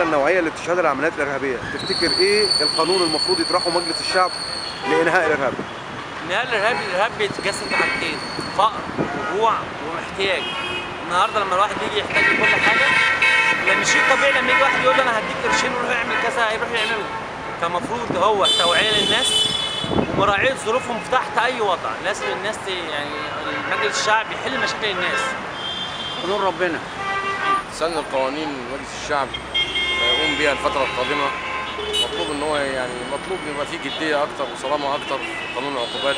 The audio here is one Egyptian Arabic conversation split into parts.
النوعيه اللي بتشهدها العمليات الارهابيه تفتكر ايه القانون المفروض يطرحه مجلس الشعب لانهاء الارهاب نهاية الارهاب الارهاب بيتجسد في حاجتين فقر وجوع واحتياج النهارده لما الواحد بيجي يحتاج كل حاجه لما شيء طبيعي لما يجي واحد يقول له انا هديك قرشين وروح اعمل كذا هيروح يعمله فالمفروض هو توعيه للناس ومراعيه ظروفهم تحت اي وضع لازم الناس ت- يعني مجلس الشعب يحل مشاكل الناس قانون ربنا سن القوانين مجلس الشعب يقوم بها الفترة القادمة مطلوب ان هو يعني مطلوب يبقى فيه جدية اكتر وصرامة اكتر في قانون العقوبات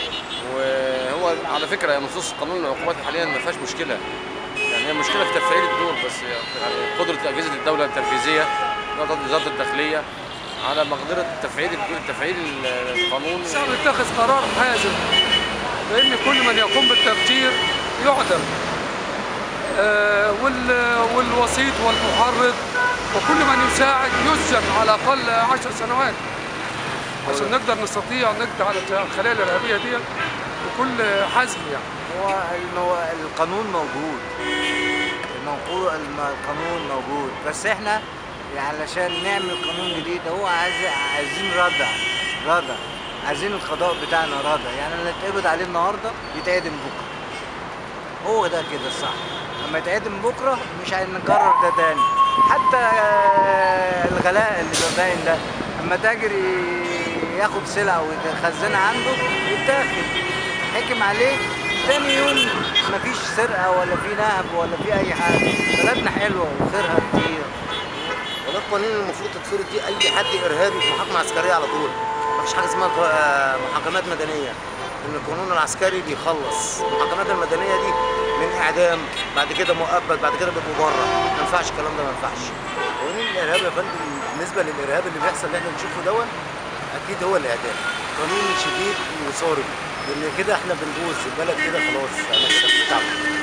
وهو على فكرة هي نصوص قانون العقوبات حاليا ما فيهاش مشكلة يعني هي مشكلة في تفعيل الدور بس يعني قدرة أجهزة الدولة التنفيذية وزارة الداخلية على مقدرة تفعيل تفعيل القانون الشعب يتخذ قرار حازم لان كل من يقوم بالتفجير يعدم آه، وال- والوسيط والمحرض وكل من يساعد يسجن على الاقل عشر سنوات عشان نقدر نستطيع نقضي على الخلايا الارهابيه دي بكل حزم يعني هو المو... القانون موجود الموقوع الم- القانون موجود بس احنا علشان نعمل قانون جديد هو عايز عايزين ردع ردع عايزين القضاء بتاعنا ردع يعني اللي اتقبض عليه النهارده يتعدم بكره هو ده كده الصح لما يتعدم بكره مش هنكرر ده تاني حتى آه، الغلاء اللي باين ده اما تاجر ي- ياخد سلعه ويخزنها عنده يتاخد حكم عليه تاني يوم مفيش سرقه ولا في نهب ولا في اي حاجه بلدنا حلوه وخيرها كتير وده القوانين اللي المفروض تتفرض دي اي حد ارهابي في محاكمه عسكريه على طول مفيش حاجه اسمها ق- آه، محاكمات مدنيه ان القانون العسكري بيخلص المحاكمات المدنيه دي من اعدام بعد كده مؤبد بعد كده بيبقوا بره ما ينفعش الكلام ده ما ينفعش قانون الارهاب يا فندم بالنسبه للارهاب اللي بيحصل اللي احنا بنشوفه دون اكيد هو الاعدام قانون شديد وصارم لان كده احنا بنبوظ البلد كده خلاص احنا كده بنتعب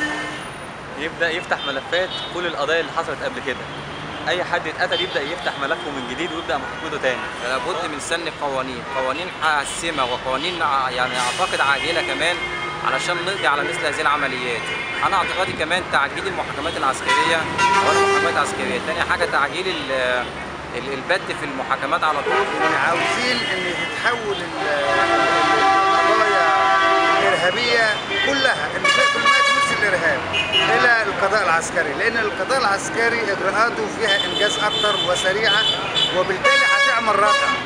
يبدا يفتح ملفات كل القضايا اللي حصلت قبل كده اي حد اتقتل يبدا يفتح ملفه من جديد ويبدا محاكمته تاني لابد من سن قوانين قوانين حاسمه وقوانين ع- يعني اعتقد عاجله كمان علشان نقضي على مثل هذه العمليات انا اعتقادي كمان تعجيل المحاكمات العسكريه ولا المحاكمات العسكريه تاني حاجه تعجيل ال- ال- البت في المحاكمات على طول عاوزين ان تتحول ال- ال- القضايا الارهابيه كلها اللي فيها كل ما تمس الارهاب الى القضاء العسكري لان القضاء العسكري اجراءاته فيها انجاز اكتر وسريعه وبالتالي هتعمل ردع